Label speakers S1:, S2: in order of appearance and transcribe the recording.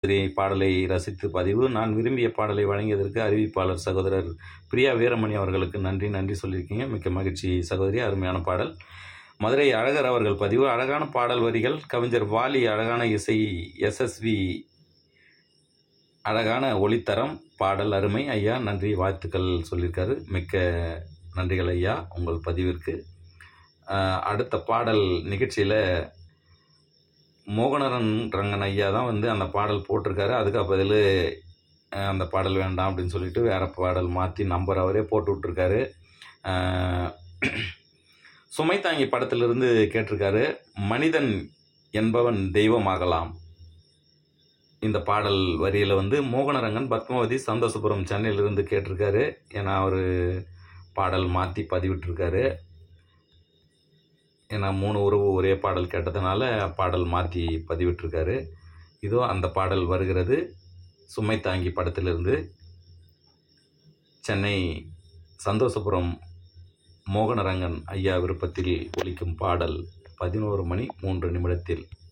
S1: நன்றி பாடலை ரசித்து பதிவு நான் விரும்பிய பாடலை வழங்கியதற்கு அறிவிப்பாளர் சகோதரர் பிரியா வீரமணி அவர்களுக்கு நன்றி நன்றி சொல்லியிருக்கீங்க மிக்க மகிழ்ச்சி சகோதரி அருமையான பாடல் மதுரை அழகர் அவர்கள் பதிவு அழகான பாடல் வரிகள் கவிஞர் வாலி அழகான இசை எஸ்எஸ்வி அழகான ஒளித்தரம் பாடல் அருமை ஐயா நன்றி வாழ்த்துக்கள் சொல்லியிருக்காரு மிக்க நன்றிகள் ஐயா உங்கள் பதிவிற்கு ஆஹ் அடுத்த பாடல் நிகழ்ச்சியில் மோகனரன் ரங்கன் ஐயா தான் வந்து அந்த பாடல் போட்டிருக்காரு அதுக்கு பதில் அஹ் அந்த பாடல் வேண்டாம் அப்படின்னு சொல்லிட்டு வேறு பாடல் மாற்றி நம்பர் அவரே போட்டு விட்ருக்காரு ஆஹ் சுமை தாங்கி படத்திலிருந்து கேட்டிருக்காரு மனிதன் என்பவன் தெய்வமாகலாம் இந்த பாடல் வரியில் வந்து மோகனரங்கன் பத்மாவதி சந்தோஷபுரம் சென்னையிலிருந்து கேட்டிருக்காரு ஏன்னா அவர் பாடல் மாற்றி பதிவிட்டிருக்காரு ஏன்னா மூணு உறவு ஒரே பாடல் கேட்டதுனால பாடல் மாற்றி பதிவிட்டிருக்காரு இதோ அந்த பாடல் வருகிறது சுமை தாங்கி படத்திலிருந்து சென்னை சந்தோஷபுரம் மோகனரங்கன் ஐயா விருப்பத்தில் ஒலிக்கும் பாடல் பதினோரு மணி மூன்று நிமிடத்தில்